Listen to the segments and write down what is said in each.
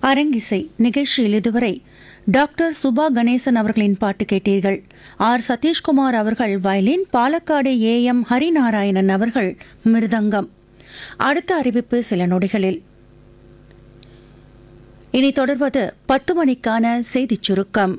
அரங்கிசை நிகழ்ச்சியில் இதுவரை டாக்டர் சுபா கணேசன் அவர்களின் பாட்டு கேட்டீர்கள் ஆர் சதீஷ்குமார் அவர்கள் violin Palakkad A M Harinarayanan அவர்கள் மிருதங்கம் அடுத்த அறிவிப்பு சில நொடிகளில் இனி தொடர்வது பத்து மணிக்கான செய்திச் சுருக்கம்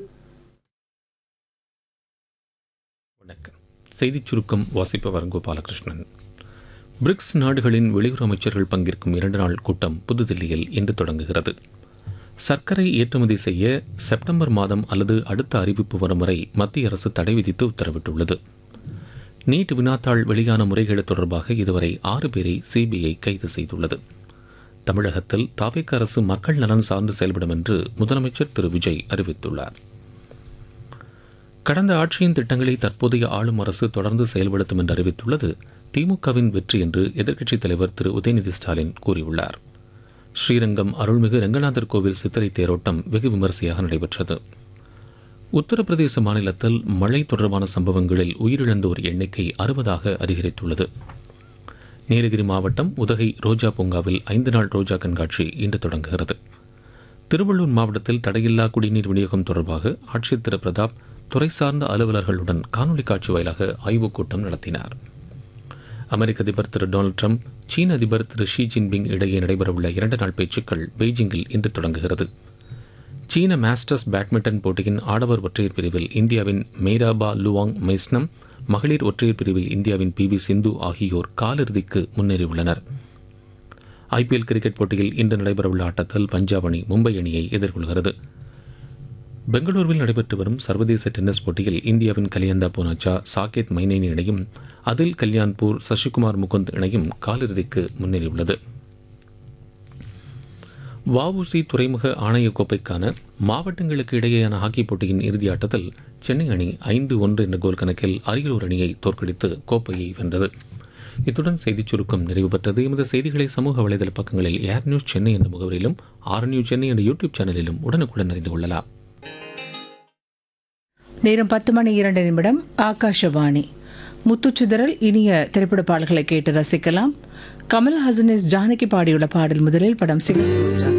வணக்கம் செய்திச் சுருக்கம் வாசிப்பவர் கோபாலகிருஷ்ணன் பிரிக்ஸ் நாடுகளின் வெளியுறவு அமைச்சர்கள் பங்கேற்கும் இரண்டு நாள் கூட்டம் புதுதில்லியில் இன்று தொடங்குகிறது சர்க்கரை ஏற்றுமதி செய்ய செப்டம்பர் மாதம் அல்லது அடுத்த அறிவிப்பு வரும் வரை மத்திய அரசு தடை விதித்து உத்தரவிட்டுள்ளது நீட் வினாத்தாள் வெளியான முறைகேடு தொடர்பாக இதுவரை ஆறு பேரை சிபிஐ கைது செய்துள்ளது தமிழகத்தில் தாவேக்க அரசு மக்கள் நலன் சார்ந்து செயல்படும் என்று முதலமைச்சர் திரு விஜய் அறிவித்துள்ளார் கடந்த ஆட்சியின் திட்டங்களை தற்போதைய ஆளும் அரசு தொடர்ந்து செயல்படுத்தும் என்று அறிவித்துள்ளது திமுகவின் வெற்றி என்று எதிர்க்கட்சித் தலைவர் திரு உதயநிதி ஸ்டாலின் கூறியுள்ளார் ஸ்ரீரங்கம் அருள்மிகு ரங்கநாதர் கோவில் சித்திரை தேரோட்டம் வெகு விமரிசையாக நடைபெற்றது உத்தரப்பிரதேச மாநிலத்தில் மழை தொடர்பான சம்பவங்களில் உயிரிழந்தோர் எண்ணிக்கை அறுபதாக அதிகரித்துள்ளது நீலகிரி மாவட்டம் உதகை ரோஜா பூங்காவில் ஐந்து நாள் ரோஜா கண்காட்சி இன்று தொடங்குகிறது திருவள்ளூர் மாவட்டத்தில் தடையில்லா குடிநீர் விநியோகம் தொடர்பாக ஆட்சியர் திரு பிரதாப் துறை சார்ந்த அலுவலர்களுடன் காணொலி காட்சி வாயிலாக ஆய்வுக் கூட்டம் நடத்தினார் அமெரிக்க அதிபர் திரு டொனால்டு ட்ரம்ப் சீன அதிபர் திரு ஷி ஜின்பிங் இடையே நடைபெறவுள்ள இரண்டு நாள் பேச்சுக்கள் பெய்ஜிங்கில் இன்று தொடங்குகிறது சீன மாஸ்டர்ஸ் பேட்மிண்டன் போட்டியின் ஆடவர் ஒற்றையர் பிரிவில் இந்தியாவின் மேராபா லுவாங் மைஸ்னம் மகளிர் ஒற்றையர் பிரிவில் இந்தியாவின் பி வி சிந்து ஆகியோர் காலிறுதிக்கு முன்னேறியுள்ளனர் ஐபிஎல் கிரிக்கெட் போட்டியில் இன்று நடைபெறவுள்ள ஆட்டத்தில் பஞ்சாப் அணி மும்பை அணியை எதிர்கொள்கிறது பெங்களூருவில் நடைபெற்று வரும் சர்வதேச டென்னிஸ் போட்டியில் இந்தியாவின் கலியந்தா பூனாச்சா சாகேத் மைனேனி இணையும் அதில் கல்யாண்பூர் சசிகுமார் முகுந்த் இணையும் காலிறுதிக்கு முன்னேறியுள்ளது வஉசி துறைமுக ஆணையக் கோப்பைக்கான மாவட்டங்களுக்கு இடையேயான ஹாக்கி போட்டியின் இறுதி ஆட்டத்தில் சென்னை அணி ஐந்து ஒன்று என்ற கோல் கணக்கில் அரியலூர் அணியை தோற்கடித்து கோப்பையை வென்றது இத்துடன் செய்திச் சுருக்கம் நிறைவு பெற்றது எமது செய்திகளை சமூக வலைதள பக்கங்களில் ஏர் நியூஸ் சென்னை என்ற முகவரியிலும் ஆர் நியூஸ் சென்னை என்ற யூடியூப் சேனலிலும் உடனுக்குடன் அறிந்து கொள்ளலாம் நேரம் பத்து மணி இரண்டு நிமிடம் ஆகாஷவாணி முத்துச்சிதறல் இனிய திரைப்பட பாடல்களை கேட்டு ரசிக்கலாம் கமல்ஹாசன் எஸ் ஜானகி பாடியுள்ள பாடல் முதலில் படம் சிவன் ரோஜா